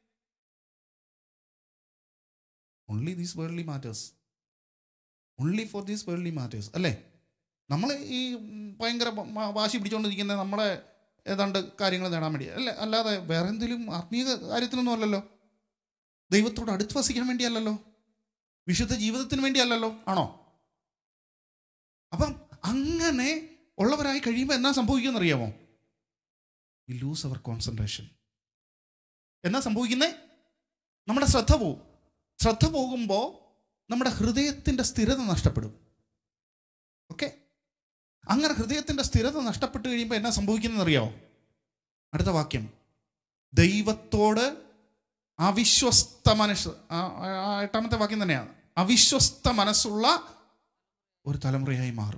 only these worldly matters only for these worldly matters അല്ലേ നമ്മൾ ഈ ഉം, ഭയങ്കര വ- വാശി പിടിച്ചുകൊണ്ടിരിക്കുന്നത് നമ്മളെ ഏതാണ്ട് കാര്യങ്ങൾ നേടാൻ വേണ്ടി അല്ലേ അല്ലാതെ വേറെ എന്തെങ്കിലും ആത്മീയ കാര്യത്തിനൊന്നും അല്ലല്ലോ ദൈവത്തോട് അടുത്ത് വസിക്കാൻ വേണ്ടിയല്ലല്ലോ വിശുദ്ധ ജീവിതത്തിന് വേണ്ടിയല്ലല്ലോ ആണോ അപ്പം അങ്ങനെ ഉള്ളവരായി കഴിയുമ്പോൾ എന്നാ സംഭവിക്കുമെന്ന് അറിയാമോ വി ലൂസ് അവർ കോൺസെൻട്രേഷൻ എന്നാ സംഭവിക്കുന്നേ നമ്മുടെ ശ്രദ്ധ പോവും ശ്രദ്ധ പോകുമ്പോൾ നമ്മുടെ ഹൃദയത്തിൻ്റെ സ്ഥിരത നഷ്ടപ്പെടും ഓക്കെ അങ്ങനെ ഹൃദയത്തിൻ്റെ സ്ഥിരത നഷ്ടപ്പെട്ട് കഴിയുമ്പോൾ എന്നാ സംഭവിക്കുന്നതെന്ന് അറിയാമോ അടുത്ത വാക്യം ദൈവത്തോട് അവിശ്വസ്ത മനസ്സ് ആ, ആ, ആ എട്ടാമത്തെ വാക്യം തന്നെയാണ് അവിശ്വസ്ത മനസ്സുള്ള ഒരു തലമുറയായി മാറും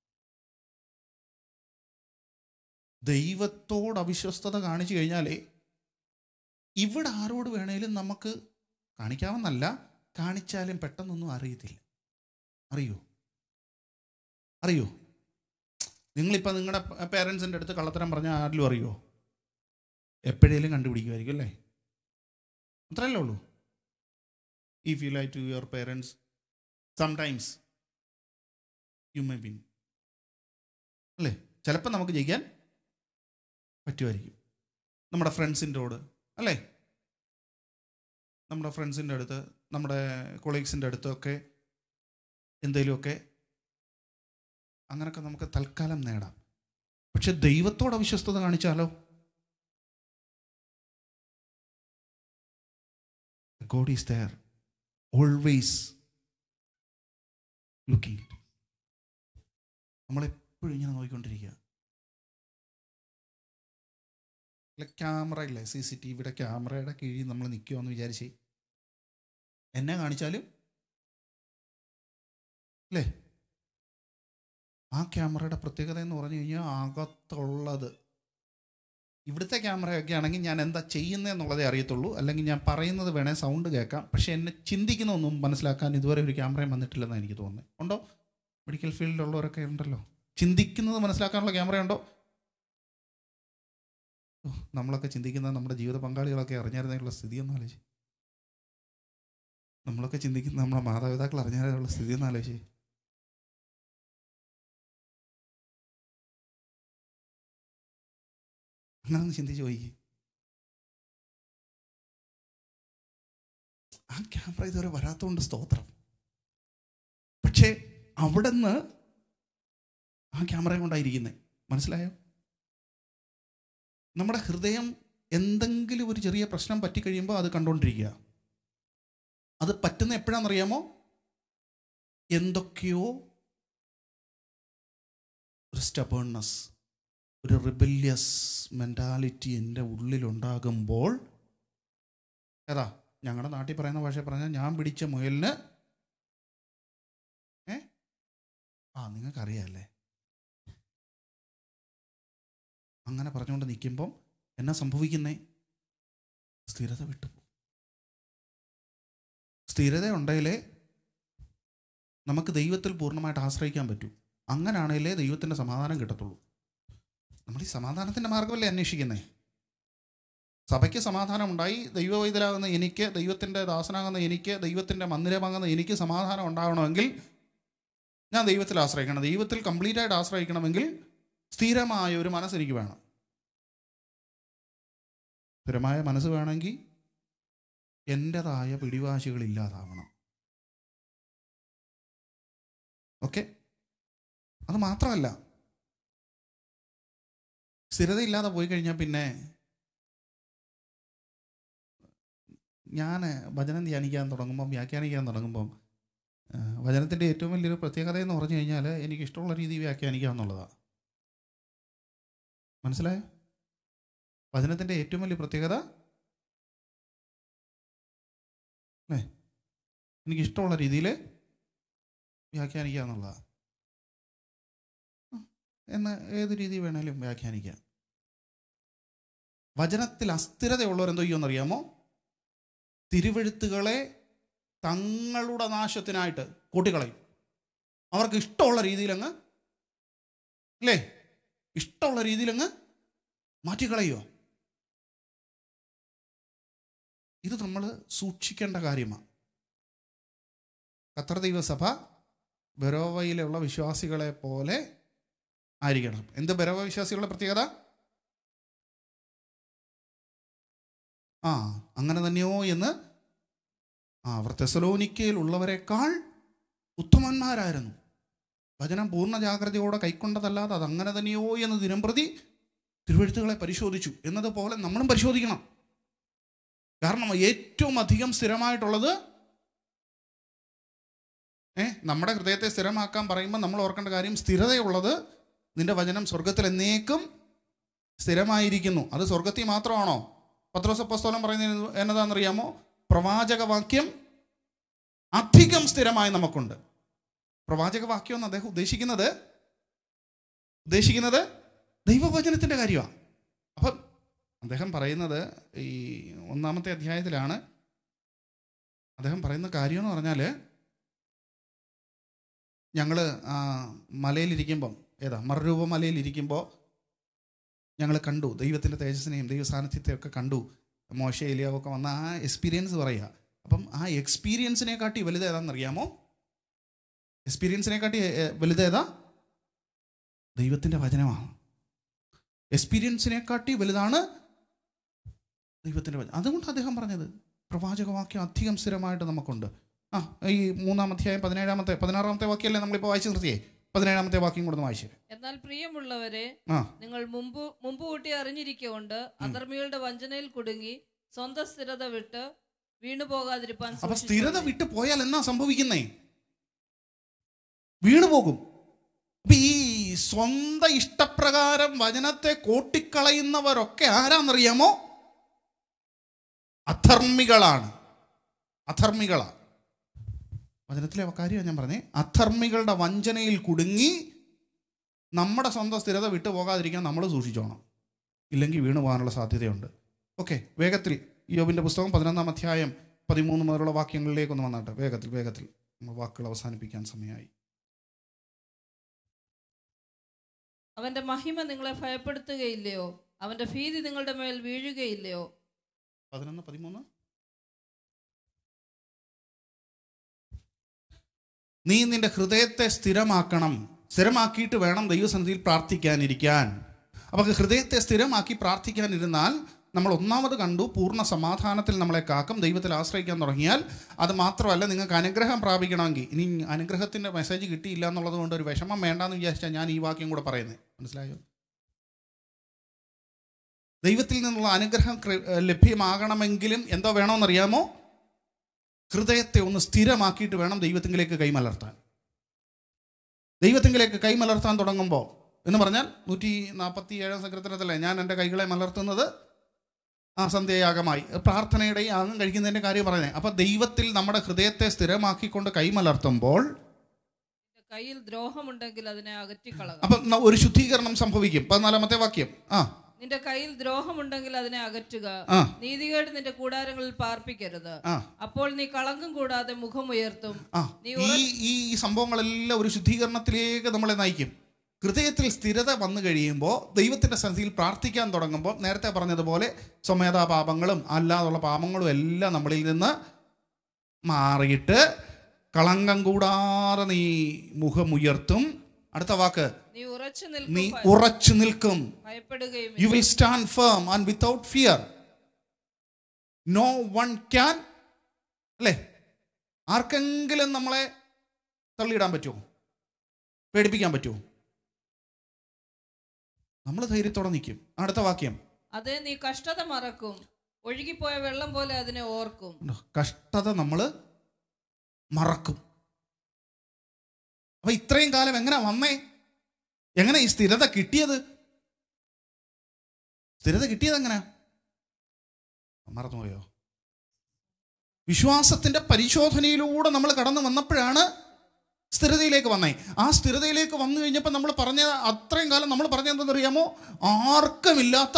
ദൈവത്തോട് അവിശ്വസ്തത കാണിച്ചു കഴിഞ്ഞാലേ ഇവിടെ ആരോട് വേണേലും നമുക്ക് കാണിക്കാമെന്നല്ല കാണിച്ചാലും പെട്ടെന്നൊന്നും അറിയത്തില്ല അറിയോ അറിയോ നിങ്ങളിപ്പോൾ നിങ്ങളുടെ പേരൻസിൻ്റെ അടുത്ത് കള്ളത്തരം പറഞ്ഞാൽ ആരിലും അറിയോ എപ്പോഴേലും കണ്ടുപിടിക്കുമായിരിക്കും അല്ലേ അത്രയല്ലേ ഉള്ളൂ if you lie to your parents sometimes you may win അല്ലേ ചിലപ്പോൾ നമുക്ക് ജയിക്കാൻ പറ്റുമായിരിക്കും നമ്മുടെ ഫ്രണ്ട്സിൻ്റെോട് അല്ലേ നമ്മുടെ ഫ്രണ്ട്സിൻ്റെ അടുത്ത് നമ്മുടെ കൊളീഗ്സിൻ്റെ അടുത്തൊക്കെ എന്തെങ്കിലുമൊക്കെ അങ്ങനെയൊക്കെ നമുക്ക് തൽക്കാലം നേടാം പക്ഷെ ദൈവത്തോട് അവിശ്വസ്തത കാണിച്ചാലോ God is there always looking നമ്മളെപ്പോഴും ഇങ്ങനെ നോക്കിക്കൊണ്ടിരിക്കുക അല്ല ക്യാമറ ഇല്ലേ സി സി ടി വിയുടെ ക്യാമറയുടെ കീഴിൽ നമ്മൾ നിൽക്കുമെന്ന് വിചാരിച്ച് എന്നെ കാണിച്ചാലും അല്ലേ ആ ക്യാമറയുടെ പ്രത്യേകത എന്ന് പറഞ്ഞു കഴിഞ്ഞാൽ അകത്തുള്ളത് ഇവിടുത്തെ ക്യാമറയൊക്കെ ആണെങ്കിൽ ഞാൻ എന്താ ചെയ്യുന്നതെന്നുള്ളതേ അറിയത്തുള്ളൂ അല്ലെങ്കിൽ ഞാൻ പറയുന്നത് വേണേ സൗണ്ട് കേൾക്കാം പക്ഷെ എന്നെ ചിന്തിക്കുന്നതൊന്നും മനസ്സിലാക്കാൻ ഇതുവരെ ഒരു ക്യാമറയും വന്നിട്ടില്ലെന്നാണ് എനിക്ക് തോന്നുന്നത് ഉണ്ടോ മെഡിക്കൽ ഫീൽഡിലുള്ളവരൊക്കെ ഉണ്ടല്ലോ ചിന്തിക്കുന്നത് മനസ്സിലാക്കാനുള്ള ക്യാമറ ഉണ്ടോ ഓ, നമ്മളൊക്കെ ചിന്തിക്കുന്ന നമ്മുടെ ജീവിത പങ്കാളികളൊക്കെ അറിഞ്ഞായിരുന്നുള്ള സ്ഥിതി ഒന്ന് ആലോചിച്ച് നമ്മളൊക്കെ ചിന്തിക്കുന്ന നമ്മുടെ മാതാപിതാക്കൾ അറിഞ്ഞാലുള്ള സ്ഥിതി ഒന്ന് ആലോചിച്ച് അങ്ങനെ ഒന്ന് ചിന്തിച്ച് പോയി ആ ക്യാമറ ഇതുവരെ വരാത്തതുകൊണ്ട് സ്തോത്രം പക്ഷേ അവിടെ നിന്ന് ആ ക്യാമറ കൊണ്ടായിരിക്കുന്നത് മനസ്സിലായോ നമ്മുടെ ഹൃദയം എന്തെങ്കിലും ഒരു ചെറിയ പ്രശ്നം പറ്റിക്കഴിയുമ്പോൾ അത് കണ്ടുകൊണ്ടിരിക്കുക അത് പറ്റുന്ന എപ്പോഴാണെന്നറിയാമോ എന്തൊക്കെയോ ഒരു സ്റ്റബേൺനെസ് ഒരു റിബല്യസ് മെൻറ്റാലിറ്റി എൻ്റെ ഉള്ളിലുണ്ടാകുമ്പോൾ ഏതാ ഞങ്ങളുടെ നാട്ടിൽ പറയുന്ന ഭാഷ പറഞ്ഞാൽ ഞാൻ പിടിച്ച മുയലിന് ഏ ആ നിങ്ങൾക്കറിയാമല്ലേ അങ്ങനെ പറഞ്ഞുകൊണ്ട് നിൽക്കുമ്പം എന്നാ സംഭവിക്കുന്നേ സ്ഥിരത വിട്ടുപോകും സ്ഥിരത ഉണ്ടെങ്കിലേ നമുക്ക് ദൈവത്തിൽ പൂർണ്ണമായിട്ട് ആശ്രയിക്കാൻ പറ്റൂ അങ്ങനെയാണെങ്കിലേ ദൈവത്തിൻ്റെ സമാധാനം കിട്ടത്തുള്ളൂ നമ്മൾ ഈ സമാധാനത്തിൻ്റെ മാർഗമല്ലേ അന്വേഷിക്കുന്നേ സഭയ്ക്ക് സമാധാനം ഉണ്ടായി ദൈവവൈതലാകുന്ന എനിക്ക് ദൈവത്തിൻ്റെ ദാസനാകുന്ന എനിക്ക് ദൈവത്തിൻ്റെ മന്ദിരമാകുന്ന എനിക്ക് സമാധാനം ഉണ്ടാവണമെങ്കിൽ ഞാൻ ദൈവത്തിൽ ആശ്രയിക്കണം ദൈവത്തിൽ കംപ്ലീറ്റ് ആയിട്ട് ആശ്രയിക്കണമെങ്കിൽ സ്ഥിരമായ ഒരു മനസ്സ് എനിക്ക് വേണം സ്ഥിരമായ മനസ്സ് വേണമെങ്കിൽ എൻ്റെതായ പിടിവാശികൾ ഇല്ലാതാവണം ഓക്കെ അത് മാത്രമല്ല സ്ഥിരതയില്ലാതെ പോയി കഴിഞ്ഞാൽ പിന്നെ ഞാൻ വചനം ധ്യാനിക്കാൻ തുടങ്ങുമ്പം വ്യാഖ്യാനിക്കാൻ തുടങ്ങുമ്പം ആ, വചനത്തിൻ്റെ ഏറ്റവും വലിയൊരു പ്രത്യേകത എന്ന് പറഞ്ഞു കഴിഞ്ഞാൽ എനിക്ക് ഇഷ്ടമുള്ള രീതിയിൽ വ്യാഖ്യാനിക്കുക എന്നുള്ളതാണ് മനസ്സിലായോ വചനത്തിൻ്റെ ഏറ്റവും വലിയ പ്രത്യേകത അല്ലേ എനിക്ക് ഇഷ്ടമുള്ള രീതിയിൽ വ്യാഖ്യാനിക്കുക എന്നുള്ളതാണ് എന്ന് ഏത് രീതി വേണേലും വ്യാഖ്യാനിക്കാം വചനത്തിൽ അസ്ഥിരതയുള്ളവർ എന്തോ ചെയ്യുമെന്നറിയാമോ തിരുവെഴുത്തുകളെ തങ്ങളുടെ നാശത്തിനായിട്ട് കൂട്ടിക്കളയും അവർക്ക് ഇഷ്ടമുള്ള രീതിയിലങ്ങ് അല്ലേ ഇഷ്ടമുള്ള രീതിയിലങ്ങ് മാറ്റിക്കളയോ ഇത് നമ്മൾ സൂക്ഷിക്കേണ്ട കാര്യമാണ് ഖത്തർ ദൈവസഭ ബെരോവയിലുള്ള വിശ്വാസികളെ പോലെ ആയിരിക്കണം എന്ത് ബെരോവ വിശ്വാസികളുടെ പ്രത്യേകത ആ അങ്ങനെ തന്നെയോ എന്ന് ആ അവർ തെസലോനിക്കയിൽ ഉള്ളവരെക്കാൾ ഉത്തമന്മാരായിരുന്നു വചനം പൂർണ്ണ ജാഗ്രതയോടെ കൈക്കൊണ്ടതല്ലാതെ അത് അങ്ങനെ തന്നെയോ എന്ന് ദിനം പ്രതി തിരുവഴുത്തുകളെ പരിശോധിച്ചു എന്നതുപോലെ നമ്മളും പരിശോധിക്കണം കാരണം ഏറ്റവും അധികം സ്ഥിരമായിട്ടുള്ളത് ഏ നമ്മുടെ ഹൃദയത്തെ സ്ഥിരമാക്കാൻ പറയുമ്പോൾ നമ്മൾ ഓർക്കേണ്ട കാര്യം സ്ഥിരതയുള്ളത് നിന്റെ വചനം സ്വർഗത്തിൽ എന്നേക്കും സ്ഥിരമായിരിക്കുന്നു അത് സ്വർഗത്തിൽ മാത്രമാണോ പത്രോസപ്പസ്തോലം പറയുന്നത് എന്നതാണെന്നറിയാമോ പ്രവാചക വാക്യം അധികം സ്ഥിരമായി നമുക്കുണ്ട് പ്രവാചക വാക്യം എന്ന് അദ്ദേഹം ഉദ്ദേശിക്കുന്നത് ഉദ്ദേശിക്കുന്നത് ദൈവവചനത്തിൻ്റെ കാര്യമാണ് അപ്പം അദ്ദേഹം പറയുന്നത് ഈ ഒന്നാമത്തെ അധ്യായത്തിലാണ് അദ്ദേഹം പറയുന്ന കാര്യം എന്ന് പറഞ്ഞാൽ ഞങ്ങൾ മലയിലിരിക്കുമ്പം ഏതാ മറുരൂപ മലയിലിരിക്കുമ്പോൾ ഞങ്ങൾ കണ്ടു ദൈവത്തിൻ്റെ തേജസ്സിനെയും ദൈവ സാന്നിധ്യത്തെയും ഒക്കെ കണ്ടു മോശ ഏലിയാവൊക്കെ വന്ന ആ എക്സ്പീരിയൻസ് പറയുക അപ്പം ആ എക്സ്പീരിയൻസിനെ കാട്ടി വലുത് ഏതാണെന്നറിയാമോ എക്സ്പീരിയൻസിനെ കാട്ടി ഏ, ഏ, വലുത് ഏതാ ദൈവത്തിൻ്റെ വചനമാണ് എക്സ്പീരിയൻസിനെ കാട്ടി വലുതാണ് ദൈവത്തിൻ്റെ വചനം അതുകൊണ്ട് അദ്ദേഹം പറഞ്ഞത് പ്രവാചകവാക്യം അധികം സ്ഥിരമായിട്ട് നമുക്കുണ്ട് ആ ഈ മൂന്നാം അധ്യായം പതിനേഴാമത്തെ പതിനാറാമത്തെ വാക്യമല്ലേ നമ്മളിപ്പോൾ വായിച്ച് നിർത്തിയേ പതിനേഴാമത്തെ വാക്യം കൂടെ ഒന്ന് വായിച്ചു എന്നാൽ പ്രിയമുള്ളവരെ ആ നിങ്ങൾ മുമ്പ് മുമ്പ് കൂട്ടി അറിഞ്ഞിരിക്കൊണ്ട് അധർമ്മികളുടെ വഞ്ചനയിൽ കുടുങ്ങി സ്വന്തം സ്ഥിരത വിട്ട് വീണു പോകാതിരിപ്പാൻ അപ്പൊ സൂക്ഷിച്ചുകൊള്ളേ. സ്ഥിരത വിട്ടു പോയാൽ എന്നാ സംഭവിക്കുന്നേ വീണു പോകും അപ്പൊ ഈ സ്വന്തം ഇഷ്ടപ്രകാരം വചനത്തെ കോട്ടിക്കളയുന്നവരൊക്കെ ആരാന്നറിയാമോ അധർമ്മികളാണ് അധർമ്മികളാ വചനത്തിലെ കാര്യമാണ് ഞാൻ പറഞ്ഞേ അധർമ്മികളുടെ വഞ്ചനയിൽ കുടുങ്ങി നമ്മുടെ സ്വന്തം സ്ഥിരത വിട്ടു പോകാതിരിക്കാൻ നമ്മൾ സൂക്ഷിച്ചോണം ഇല്ലെങ്കിൽ വീണു പോകാനുള്ള സാധ്യതയുണ്ട് ഓക്കെ വേഗത്തിൽ യോബിൻ്റെ പുസ്തകം പതിനൊന്നാം അധ്യായം പതിമൂന്ന് മുതലുള്ള വാക്യങ്ങളിലേക്ക് ഒന്ന് വന്നാട്ടെ വേഗത്തിൽ വേഗത്തിൽ നമ്മൾ വാക്കുകൾ അവസാനിപ്പിക്കാൻ സമയമായി അവന്റെ മഹിമ നിങ്ങളെ ഭയപ്പെടുത്തുകയില്ലയോ അവന്റെ ഭീതി നിങ്ങളുടെ മേൽ വീഴുകയില്ലയോ പതിനൊന്ന് പതിമൂന്ന് നീ നിന്റെ ഹൃദയത്തെ സ്ഥിരമാക്കണം സ്ഥിരമാക്കിയിട്ട് വേണം ദൈവസന്നിധിയിൽ പ്രാർത്ഥിക്കാനിരിക്കാൻ അപ്പോൾ ഹൃദയത്തെ സ്ഥിരമാക്കി പ്രാർത്ഥിക്കാനിരുന്നാൽ നമ്മൾ ഒന്നാമത് കണ്ടു പൂർണ്ണ സമാധാനത്തിൽ നമ്മളെ കാക്കും ദൈവത്തിൽ ആശ്രയിക്കാൻ തുടങ്ങിയാൽ അത് മാത്രമല്ല നിങ്ങൾക്ക് അനുഗ്രഹം പ്രാപിക്കണമെങ്കിൽ ഇനി അനുഗ്രഹത്തിൻ്റെ മെസ്സേജ് കിട്ടിയില്ല എന്നുള്ളത് കൊണ്ട് ഒരു വിഷമം വേണ്ടാന്ന് വിചാരിച്ചാൽ ഞാൻ ഈ വാക്യം കൂടെ പറയുന്നത് മനസ്സിലായോ ദൈവത്തിൽ നിന്നുള്ള അനുഗ്രഹം കൃ- ലഭ്യമാകണമെങ്കിലും എന്തോ വേണമെന്നറിയാമോ ഹൃദയത്തെ ഒന്ന് സ്ഥിരമാക്കിയിട്ട് വേണം ദൈവത്തിങ്കിലേക്ക് കൈമലർത്താൻ ദൈവത്തിങ്കിലേക്ക് കൈമലർത്താൻ തുടങ്ങുമ്പോൾ എന്ന് പറഞ്ഞാൽ നൂറ്റി നാൽപ്പത്തി ഏഴാം സങ്കീർത്തനത്തിലെ ഞാൻ എൻ്റെ കൈകളെ മലർത്തുന്നത് ആ സന്ധ്യയാഗമായി പ്രാർത്ഥനയുടെ ഈ യാഗം കഴിക്കുന്നതിൻ്റെ കാര്യം പറയുന്നത് അപ്പോൾ ദൈവത്തിൽ നമ്മുടെ ഹൃദയത്തെ സ്ഥിരമാക്കിക്കൊണ്ട് കൈമലർത്തുമ്പോൾ നിന്റെ കയ്യിൽ ദ്രോഹമുണ്ടെങ്കിൽ അതിനെ അകറ്റിക്കളക അപ്പം ന- ഒരു ശുദ്ധീകരണം സംഭവിക്കും പതിനാലാമത്തെ വാക്യം ആ നിന്റെ കയ്യിൽ ദ്രോഹമുണ്ടെങ്കിൽ അതിനെ അകറ്റുക ആ നീതികേട് നിന്റെ കൂടാരങ്ങളിൽ പാർപ്പിക്കരുത് ആ അപ്പോൾ നീ കളങ്കം കൂടാതെ മുഖമുയർത്തും ആ നീ ഈ ഈ സംഭവങ്ങളെല്ലാം ഒരു ശുദ്ധീകരണത്തിലേക്ക് നമ്മളെ നയിക്കും ഹൃദയത്തിൽ സ്ഥിരത വന്നു കഴിയുമ്പോൾ ദൈവത്തിൻ്റെ സന്നിധിയിൽ പ്രാർത്ഥിക്കാൻ തുടങ്ങുമ്പോൾ നേരത്തെ പറഞ്ഞതുപോലെ സ്വമേധാ പാപങ്ങളും അല്ലാതുള്ള പാപങ്ങളും എല്ലാം നമ്മളിൽ നിന്ന് മാറിയിട്ട് കളങ്കം കൂടാതെ നീ മുഖമുയർത്തും അടുത്ത വാക്ക് നീ ഉറച്ചു നീ നിൽക്കും ഉറച്ചു നിൽക്കും ഭയപ്പെടുകയും you will stand firm and without fear no one can അല്ലേ ആർക്കെങ്കിലും നമ്മളെ തള്ളിയിടാൻ പറ്റുമോ പേടിപ്പിക്കാൻ പറ്റുമോ നമ്മൾ ധൈര്യത്തോടെ നിൽക്കും അടുത്ത വാക്യം അതേ നീ കഷ്ടത മറക്കും ഒഴുകിപ്പോയ വെള്ളം പോലെ അതിനെ ഓർക്കും ഉണ്ടോ? കഷ്ടത നമ്മൾ മറക്കും അപ്പൊ ഇത്രയും കാലം എങ്ങനെ വന്നേ എങ്ങനെ ഈ സ്ഥിരത കിട്ടിയത് സ്ഥിരത കിട്ടിയത് എങ്ങനെ മറന്നുപോയോ വിശ്വാസത്തിന്റെ പരിശോധനയിലൂടെ നമ്മൾ കടന്നു വന്നപ്പോഴാണ് സ്ഥിരതയിലേക്ക് വന്നേ ആ സ്ഥിരതയിലേക്ക് വന്നു കഴിഞ്ഞപ്പോൾ നമ്മൾ പറഞ്ഞ അത്രയും കാലം നമ്മൾ പറഞ്ഞ എന്തെന്നറിയാമോ ആർക്കുമില്ലാത്ത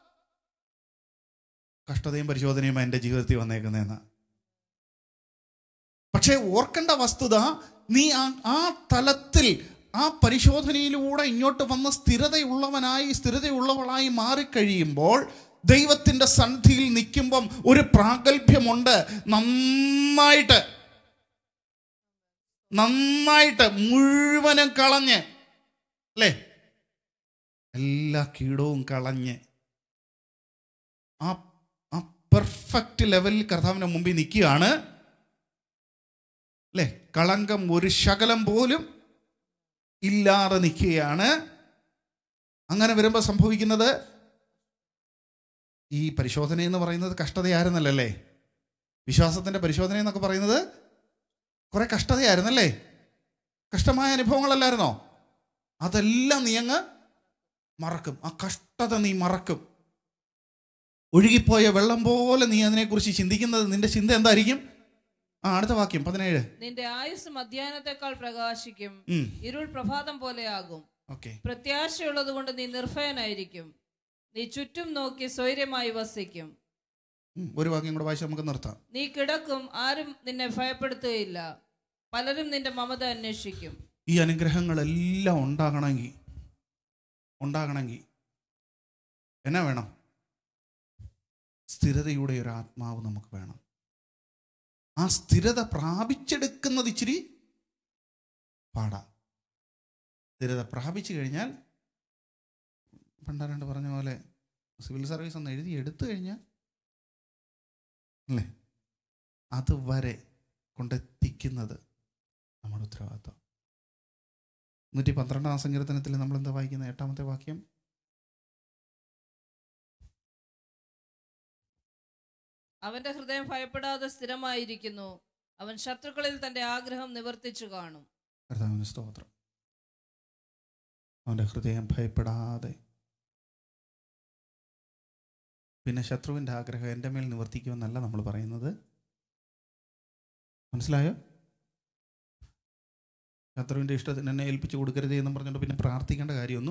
കഷ്ടതയും പരിശോധനയും എൻ്റെ ജീവിതത്തിൽ വന്നേക്കുന്നതെന്ന് പക്ഷേ ഓർക്കേണ്ട വസ്തുത നീ ആ ആ തലത്തിൽ ആ പരിശോധനയിലൂടെ ഇങ്ങോട്ട് വന്ന സ്ഥിരതയുള്ളവനായി സ്ഥിരതയുള്ളവളായി മാറിക്കഴിയുമ്പോൾ ദൈവത്തിൻ്റെ സന്ധിയിൽ നിൽക്കുമ്പം ഒരു പ്രാഗൽഭ്യമുണ്ട് നന്നായിട്ട് നന്നായിട്ട് മുഴുവനും കളഞ്ഞ് അല്ലേ എല്ലാ കീടവും കളഞ്ഞ് ആ ആ പെർഫെക്റ്റ് ലെവലിൽ കർത്താവിൻ്റെ മുമ്പിൽ നിൽക്കുകയാണ് അല്ലേ കളങ്കം ഒരു ശകലം പോലും ഇല്ലാതെ നിൽക്കുകയാണ് അങ്ങനെ വരുമ്പോൾ സംഭവിക്കുന്നത് ഈ പരിശോധന എന്ന് പറയുന്നത് കഷ്ടതയായിരുന്നല്ലേ വിശ്വാസത്തിൻ്റെ പരിശോധന എന്നൊക്കെ പറയുന്നത് കുറെ കഷ്ടതയായിരുന്നല്ലേ കഷ്ടമായ അനുഭവങ്ങളല്ലായിരുന്നോ അതെല്ലാം നീ അങ്ങ് മറക്കും ആ കഷ്ടത നീ മറക്കും ഒഴുകിപ്പോയ വെള്ളം പോലെ നീ അതിനെക്കുറിച്ച് ചിന്തിക്കുന്നത് നിന്റെ ചിന്ത എന്തായിരിക്കും ആ അടുത്ത വാക്യം പതിനേഴ് നിന്റെ ആയുസ് മധ്യാഹ്നത്തെക്കാൾ പ്രകാശിക്കും ഉം ഇരുൾ പ്രഭാതം പോലെയാകും ഓക്കെ പ്രത്യാശയുള്ളത് കൊണ്ട് നീ നിർഭയനായിരിക്കും നീ ചുറ്റും നോക്കി സ്വൈര്യമായി വസിക്കും ഒരു വാക്യം കൂടെ വായിച്ച് നമുക്ക് നിർത്താം നീ കിടക്കും ആരും നിന്നെ ഭയപ്പെടുത്തുകയില്ല പലരും നിന്റെ മമത അന്വേഷിക്കും ഈ അനുഗ്രഹങ്ങളെല്ലാം ഉണ്ടാകണമെങ്കിൽ ഉണ്ടാകണമെങ്കിൽ എന്നാ വേണം സ്ഥിരതയുടെ ഒരു ആത്മാവ് നമുക്ക് വേണം ആ സ്ഥിരത പ്രാപിച്ചെടുക്കുന്നത് ഇച്ചിരി പാടാ സ്ഥിരത പ്രാപിച്ചു കഴിഞ്ഞാൽ പണ്ടാരണ്ട് പറഞ്ഞ പോലെ സിവിൽ സർവീസ് ഒന്ന് എഴുതി എടുത്തു കഴിഞ്ഞാൽ അല്ലേ അതുവരെ കൊണ്ടെത്തിക്കുന്നത് നമ്മുടെ ഉത്തരവാദിത്വം നൂറ്റി പന്ത്രണ്ടാം സങ്കീർത്തനത്തിൽ നമ്മൾ എന്താ വായിക്കുന്ന എട്ടാമത്തെ വാക്യം അവന്റെ ഹൃദയം ഭയപ്പെടാതെ സ്ഥിരമായിരിക്കുന്നു അവൻ ശത്രുക്കളിൽ തന്റെ ആഗ്രഹം നിവർത്തിച്ചു കാണും കർത്താവിന് സ്തോത്രം അവൻ്റെ ഹൃദയം ഭയപ്പെടാതെ പിന്നെ ശത്രുവിൻ്റെ ആഗ്രഹം എൻ്റെ മേൽ നിവർത്തിക്കുമെന്നല്ല നമ്മൾ പറയുന്നത് മനസ്സിലായോ ശത്രുവിൻ്റെ ഇഷ്ടത്തിന് എന്നെ ഏൽപ്പിച്ചു കൊടുക്കരുത് എന്നും പറഞ്ഞുകൊണ്ട് പിന്നെ പ്രാർത്ഥിക്കേണ്ട കാര്യമൊന്നും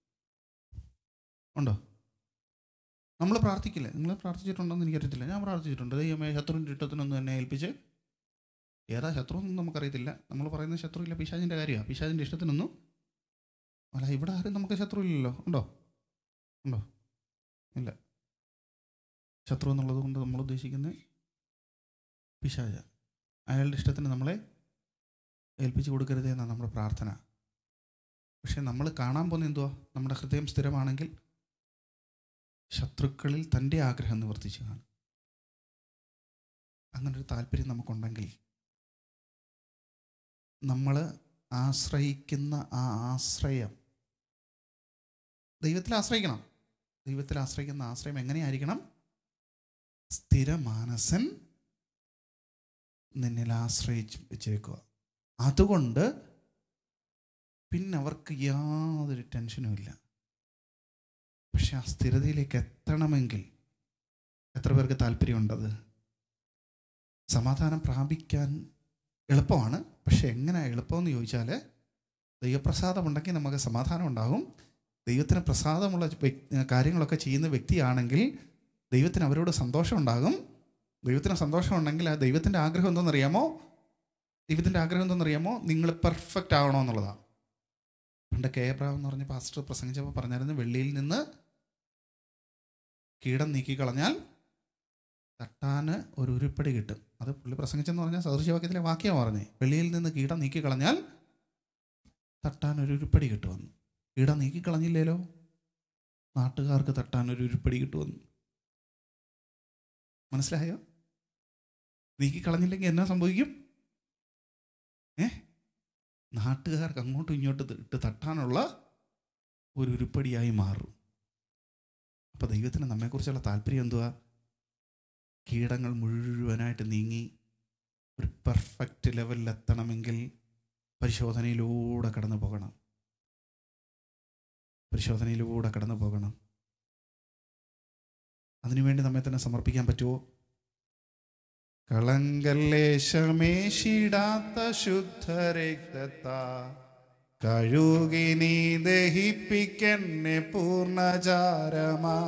ഉണ്ടോ നമ്മൾ പ്രാർത്ഥിക്കില്ലേ നിങ്ങൾ പ്രാർത്ഥിച്ചിട്ടുണ്ടോന്ന് എനിക്കറിയത്തില്ല ഞാൻ പ്രാർത്ഥിച്ചിട്ടുണ്ട് ദൈവമേ ശത്രുവിൻ്റെ ഇഷ്ടത്തിനൊന്നും എന്നെ ഏൽപ്പിച്ച് ഏതാ ശത്രു എന്നൊന്നും നമുക്കറിയത്തില്ല നമ്മൾ പറയുന്ന ശത്രു ഇല്ല പിശാചിൻ്റെ കാര്യമാണ് പിശാചിൻ്റെ ഇഷ്ടത്തിനൊന്നും അല്ല ഇവിടെ ആരും നമുക്ക് ശത്രു ഇല്ലല്ലോ ഉണ്ടോ ഉണ്ടോ ഇല്ല ശത്രു എന്നുള്ളത് കൊണ്ട് നമ്മൾ ഉദ്ദേശിക്കുന്നത് പിശാച അയാളുടെ ഇഷ്ടത്തിന് നമ്മളെ ഏൽപ്പിച്ചു കൊടുക്കരുത് എന്നാണ് നമ്മുടെ പ്രാർത്ഥന പക്ഷെ നമ്മൾ കാണാൻ പോകുന്ന എന്തുവാ നമ്മുടെ ഹൃദയം സ്ഥിരമാണെങ്കിൽ ശത്രുക്കളിൽ തൻ്റെ ആഗ്രഹം നിവർത്തിച്ച് കാണും അങ്ങനൊരു താല്പര്യം നമുക്കുണ്ടെങ്കിൽ നമ്മൾ ആശ്രയിക്കുന്ന ആ ആശ്രയം ദൈവത്തിൽ ആശ്രയിക്കണം ദൈവത്തിൽ ആശ്രയിക്കുന്ന ആശ്രയം എങ്ങനെയായിരിക്കണം സ്ഥിരമാനസൻ നിന്നിൽ ആശ്രയിച്ച് വെച്ചേക്കുക അതുകൊണ്ട് പിന്നെ അവർക്ക് യാതൊരു ടെൻഷനും ഇല്ല പക്ഷെ ആ സ്ഥിരതയിലേക്ക് എത്തണമെങ്കിൽ എത്ര പേർക്ക് താല്പര്യമുണ്ടത് സമാധാനം പ്രാപിക്കാൻ എളുപ്പമാണ് പക്ഷെ എങ്ങനെ എളുപ്പമെന്ന് ചോദിച്ചാൽ ദൈവപ്രസാദം ഉണ്ടെങ്കിൽ നമുക്ക് സമാധാനം ഉണ്ടാകും ദൈവത്തിന് പ്രസാദമുള്ള വ്യക്- കാര്യങ്ങളൊക്കെ ചെയ്യുന്ന വ്യക്തിയാണെങ്കിൽ ദൈവത്തിന് അവരോട് സന്തോഷം ഉണ്ടാകും ദൈവത്തിന് സന്തോഷം ഉണ്ടെങ്കിൽ ആ ദൈവത്തിൻ്റെ ആഗ്രഹം എന്തെന്നറിയാമോ ദൈവത്തിൻ്റെ ആഗ്രഹം എന്തെന്നറിയാമോ നിങ്ങൾ പെർഫെക്റ്റ് ആവണോ എന്നുള്ളതാണ് പണ്ട് കെ എബ്രാം എന്ന് പറഞ്ഞ പാസ്റ്റർ പ്രസംഗിച്ചപ്പോൾ പറഞ്ഞായിരുന്നു വെള്ളിയിൽ നിന്ന് കീടം നീക്കിക്കളഞ്ഞാൽ തട്ടാന് ഒരു ഉരുപ്പടി കിട്ടും അത് പുള്ളി പ്രസംഗിച്ചെന്ന് പറഞ്ഞാൽ സദൃശവാക്യത്തിലെ വാക്യം പറഞ്ഞേ വെളിയിൽ നിന്ന് കീടം നീക്കിക്കളഞ്ഞാൽ തട്ടാൻ ഒരു ഉരുപ്പടി കിട്ടുമെന്ന് കീടം നീക്കിക്കളഞ്ഞില്ലേലോ നാട്ടുകാർക്ക് തട്ടാൻ ഒരു ഉരുപ്പടി കിട്ടുമെന്ന് മനസ്സിലായോ നീക്കിക്കളഞ്ഞില്ലെങ്കിൽ എന്നാ സംഭവിക്കും ഏ നാട്ടുകാർക്ക് അങ്ങോട്ടും ഇങ്ങോട്ടും ഇട്ട് തട്ടാനുള്ള ഒരു ഉരുപ്പടിയായി മാറും അപ്പോൾ ദൈവത്തിന് നമ്മെക്കുറിച്ചുള്ള താല്പര്യം എന്തുവാ കീടങ്ങൾ മുഴുവനായിട്ട് നീങ്ങി ഒരു പെർഫെക്റ്റ് ലെവലിൽ എത്തണമെങ്കിൽ പരിശോധനയിലൂടെ കടന്നു പോകണം പരിശോധനയിലൂടെ കടന്നു പോകണം അതിനുവേണ്ടി നമ്മെ തന്നെ സമർപ്പിക്കാൻ പറ്റുമോ കളങ്കല്ലേശമേശിടാത്ത ശുദ്ധരക്തത്താ കഴുകി നീ ദഹിപ്പിക്കെന്നെ പൂർണ്ണചാരമാ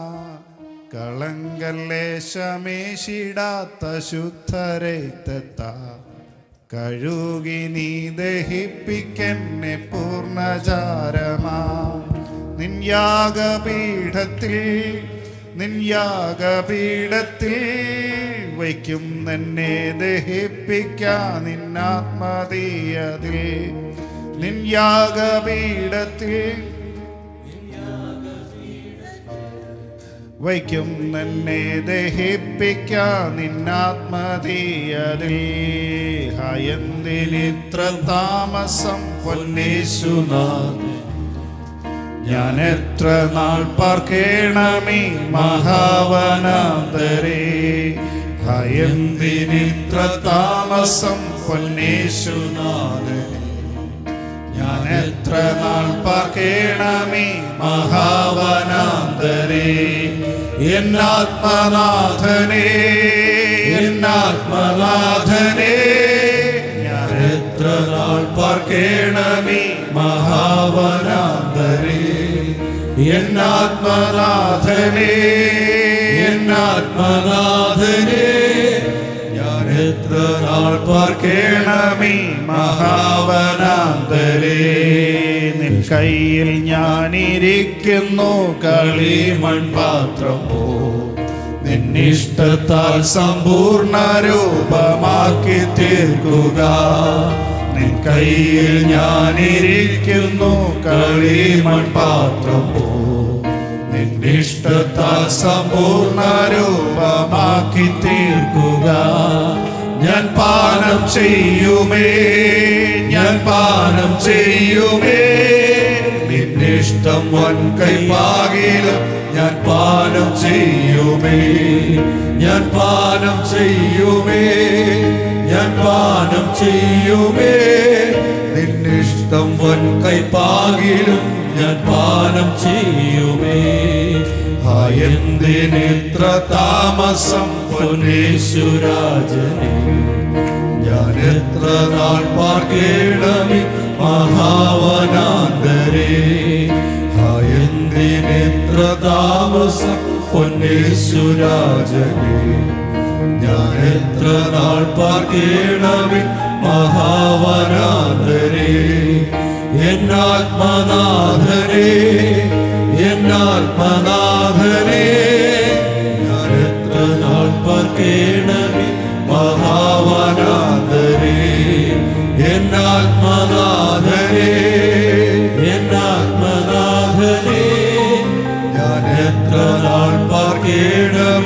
കളങ്കല്ലേശമേശിടാത്ത ശുദ്ധരക്തത്താ കഴുകി നീ ദഹിപ്പിക്കെന്നെ പൂർണ്ണചാരമാ നിൻ യാഗപീഠത്തിൽ നിൻ യാഗപീഠത്തിൽ വയ്ക്കും നിന്നെ ദഹിപ്പിക്കാൻ നിന്നാത്മതീയതിൽ നിൻ യാഗപീഠത്തിൽ വയ്ക്കും നിന്നെ ദഹിപ്പിക്കാൻ നിന്നാത്മതീയതിൽ ഹയന്തിനിത്ര താമസം പൊന്നേശുനാഥ് ഞാൻ എത്ര നാൾ പാർക്കേണമേ മഹാവനാന്തരേ ഭയന്തിനിത്ര താമസം പൊന്നേശുനാഥേ ഞാൻ എത്ര നാൾ പാർക്കേണമേ മഹാവനാന്തരേ എന്നാത്മനാഥനേ എന്നാത്മനാഥനേ ഞാൻ എത്ര നാൾ പാർക്കേണമേ മഹാവനാന്തരേ എന്നാത്മനാഥനേ എന്നാത്മനാഥനേ ഞാൻ എത്ര നാൾ പാർക്കേണമേ മഹാവനാന്തരേ നിൻ കയ്യിൽ ഞാനിരിക്കുന്നു കളിമൺ പാത്രം പോ നിന്നിഷ്ടത്താൽ സമ്പൂർണ്ണ രൂപമാക്കി തീർക്കുക നിൻ കയ്യിൽ ഞാനിരിക്കുന്നു കളിമൺ പാത്രം പോ നിന്നിഷ്ടത്താൽ സമ്പൂർണ്ണ രൂപമാക്കി തീർക്കുക ഞാൻ പാനം ചെയ്യുമേ ഞാൻ പാനം ചെയ്യുമേ നിന്നിഷ്ടം വൻ കൈപ്പാകിലും ഞാൻ പാനം ചെയ്യുമേ ഞാൻ പാനം ചെയ്യുമേ ഞാൻ പാനം ചെയ്യുമേ നിന്നിഷ്ടം വൻ കൈപ്പാകിലും ഞാൻ പാനം ചെയ്യുമേ എന്തിനിത്ര താമസം പൊന്നേശുരാജനെ ഞാൻ എത്ര നാൾ പാർക്കേണമേ മഹാവനാന്തരേ എന്തിനിത്ര താമസം പൊന്നേശുരാജനെ ഞാൻ എത്ര നാൾ പാർക്കേണമേ മഹാവനാന്തരേ എന്നാത്മനാഥനേ എന്നാത്മനാഥനേ ഞാൻ എത്ര നാൾ പാർക്കേണമേ മഹാവനാഥനേ എന്നാത്മനാഥനേ എന്നാത്മനാഥനേ ഞാൻ എത്ര നാൾ പാർക്കേണമേ